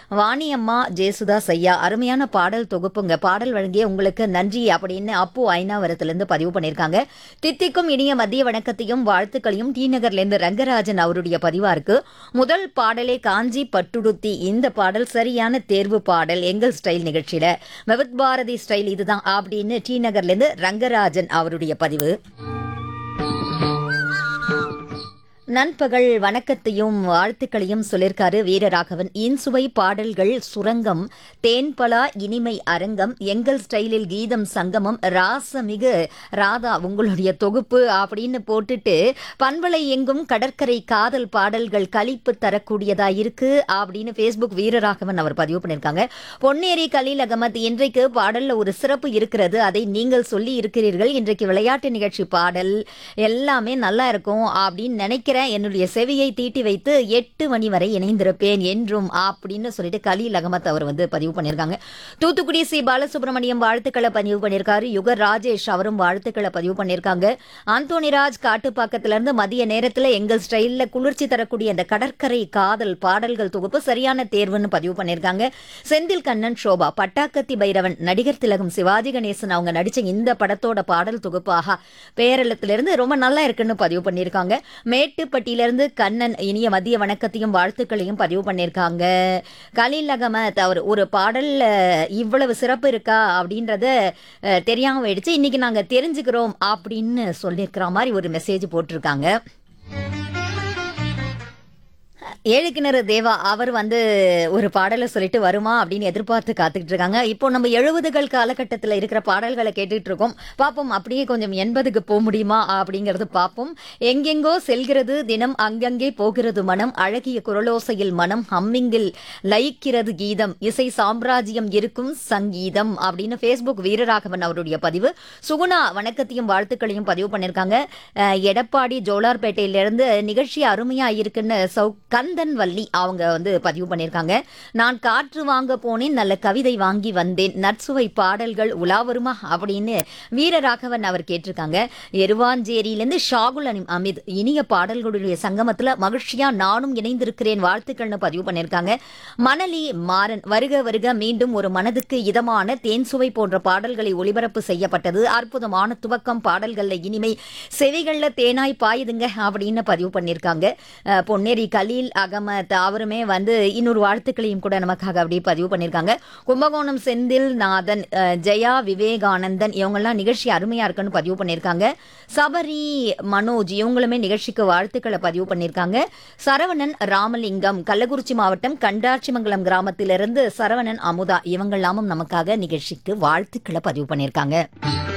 வாணியம்மா ஜேசுதாஸ் ஐயா அருமையான பாடல் தொகுப்புங்க பாடல் வழங்கிய உங்களுக்கு நன்றி அப்படின்னு அப்பு ஐநாவரத்திலிருந்து பதிவு பண்ணியிருக்காங்க தித்திக்கும் இனிய மதிய வணக்கத்தையும் வாழ்த்துக்களையும் டி நகர்லேருந்து ரங்கராஜன் அவருடைய பதிவா இருக்கு முதல் பாடலே காஞ்சி பட்டுடுத்தி இந்த பாடல் சரியான தேர்வு பாடல் எங்கள் ஸ்டைல் நிகழ்ச்சியில விவத் பாரதி ஸ்டைல் இதுதான் அப்படின்னு டி நகர்லேருந்து ரங்கராஜன் அவருடைய பதிவு நண்பகல் வணக்கத்தையும் வாழ்த்துக்களையும் சொல்லியிருக்காரு வீரராகவன் இன்சுவை பாடல்கள் சுரங்கம் தேன்பலா இனிமை அரங்கம் எங்கள் ஸ்டைலில் கீதம் சங்கமம் ராசமிகு ராதா உங்களுடைய தொகுப்பு அப்படின்னு போட்டுட்டு பண்பலை எங்கும் கடற்கரை காதல் பாடல்கள் கலிப்பு தரக்கூடியதா இருக்கு அப்படின்னு ஃபேஸ்புக் வீரராகவன் அவர் பதிவு பண்ணியிருக்காங்க பொன்னேரி கலீல் அகமத் இன்றைக்கு பாடல்ல ஒரு சிறப்பு இருக்கிறது அதை நீங்கள் சொல்லி இருக்கிறீர்கள் இன்றைக்கு விளையாட்டு நிகழ்ச்சி பாடல் எல்லாமே நல்லா இருக்கும் அப்படின்னு நினைக்கிறேன் என்னுடைய செவியை தீட்டி வைத்து எட்டு மணி வரை இணைந்திருப்பேன் என்றும் அப்படின்னு சொல்லிட்டு கலீல் அகமத் அவர் வந்து பதிவு பண்ணியிருக்காங்க தூத்துக்குடி சி பாலசுப்ரமணியம் வாழ்த்துக்களை பதிவு பண்ணியிருக்காரு யுக ராஜேஷ் அவரும் வாழ்த்துக்களை பதிவு பண்ணியிருக்காங்க அந்தோனிராஜ் காட்டுப்பாக்கத்துல இருந்து மதிய நேரத்துல எங்கள் ஸ்டைல்ல குளிர்ச்சி தரக்கூடிய அந்த கடற்கரை காதல் பாடல்கள் தொகுப்பு சரியான தேர்வுன்னு பதிவு பண்ணியிருக்காங்க செந்தில் கண்ணன் சோபா பட்டாக்கத்தி பைரவன் நடிகர் திலகம் சிவாஜி கணேசன் அவங்க நடிச்ச இந்த படத்தோட பாடல் தொகுப்பு ஆஹா பேரளத்திலிருந்து ரொம்ப நல்லா இருக்குன்னு பதிவு பண்ணியிருக்காங்க மேட்டுப்பட்டியிலிருந்து கண்ணன் இனிய மதிய வணக்கத்தையும் வாழ்த்துக்களையும் பதிவு பண்ணியிருக்காங்க கலீல் அகமத் அவர் ஒரு பாடல்ல இவ்வளவு சிறப்பு இருக்கா அப்படின்றத அஹ், தெரியாம போயிடுச்சு இன்னைக்கு நாங்க தெரிஞ்சுக்கிறோம் அப்படின்னு சொல்லியிருக்கிற மாதிரி ஒரு மெசேஜ் போட்டிருக்காங்க ஏழு கிணறு தேவா அவர் வந்து ஒரு பாடலை சொல்லிட்டு வருமா அப்படின்னு எதிர்பார்த்து காத்துக்கிட்டு இருக்காங்க இப்போ நம்ம எழுபதுகள் காலகட்டத்தில் இருக்கிற பாடல்களை கேட்டுட்டு இருக்கோம் பார்ப்போம் அப்படியே கொஞ்சம் எண்பதுக்கு போக முடியுமா அப்படிங்கறது பார்ப்போம் எங்கெங்கோ செல்கிறது தினம் அங்கங்கே போகிறது மனம் அழகிய குரலோசையில் மனம் ஹம்மிங்கில் லயிக்கிறது கீதம் இசை சாம்ராஜ்யம் இருக்கும் சங்கீதம் அப்படின்னு ஃபேஸ்புக் வீரராகவன் அவருடைய பதிவு சுகுணா வணக்கத்தையும் வாழ்த்துக்களையும் பதிவு பண்ணியிருக்காங்க அஹ், எடப்பாடி ஜோலார்பேட்டையிலிருந்து நிகழ்ச்சி அருமையா இருக்குன்னு சௌ கந்தன் வள்ளி அவங்க வந்து பதிவு பண்ணியிருக்காங்க நான் காற்று வாங்க போனேன் நல்ல கவிதை வாங்கி வந்தேன் நற்சுவை பாடல்கள் உலா வருமா அப்படின்னு வீரராகவன் அவர் கேட்டிருக்காங்க எருவாஞ்சேரியிலேருந்து ஷாகுல் அனி அமித் இனிய பாடல்களுடைய சங்கமத்துல மகிழ்ச்சியா நானும் இணைந்திருக்கிறேன் வாழ்த்துக்கள்னு பதிவு பண்ணியிருக்காங்க மணலி மாறன் வருக வருக மீண்டும் ஒரு மனதுக்கு இதமான தேன் சுவை போன்ற பாடல்களை ஒளிபரப்பு செய்யப்பட்டது அற்புதமான துவக்கம் பாடல்கள்ல இனிமை செவிகள்ல தேனாய் பாயுதுங்க அப்படின்னு பதிவு பண்ணியிருக்காங்க அஹ், பொன்னேரி கலீல் அகமத் அவருமே வந்து இன்னொரு வாழ்த்துக்களையும் கூட நமக்காக அப்படியே பதிவு பண்ணியிருக்காங்க கும்பகோணம் செந்தில் நாதன் அஹ், ஜெயா விவேகானந்தன் இவங்கெல்லாம் நிகழ்ச்சி அருமையா இருக்குன்னு பதிவு பண்ணியிருக்காங்க சபரி மனோஜ் இவங்களுமே நிகழ்ச்சிக்கு வாழ்த்துக்களை பதிவு பண்ணியிருக்காங்க சரவணன் ராமலிங்கம் கள்ளக்குறிச்சி மாவட்டம் கண்டாட்சிமங்கலம் கிராமத்திலிருந்து சரவணன் அமுதா இவங்கெல்லாமும் நமக்காக நிகழ்ச்சிக்கு வாழ்த்துக்களை பதிவு பண்ணியிருக்காங்க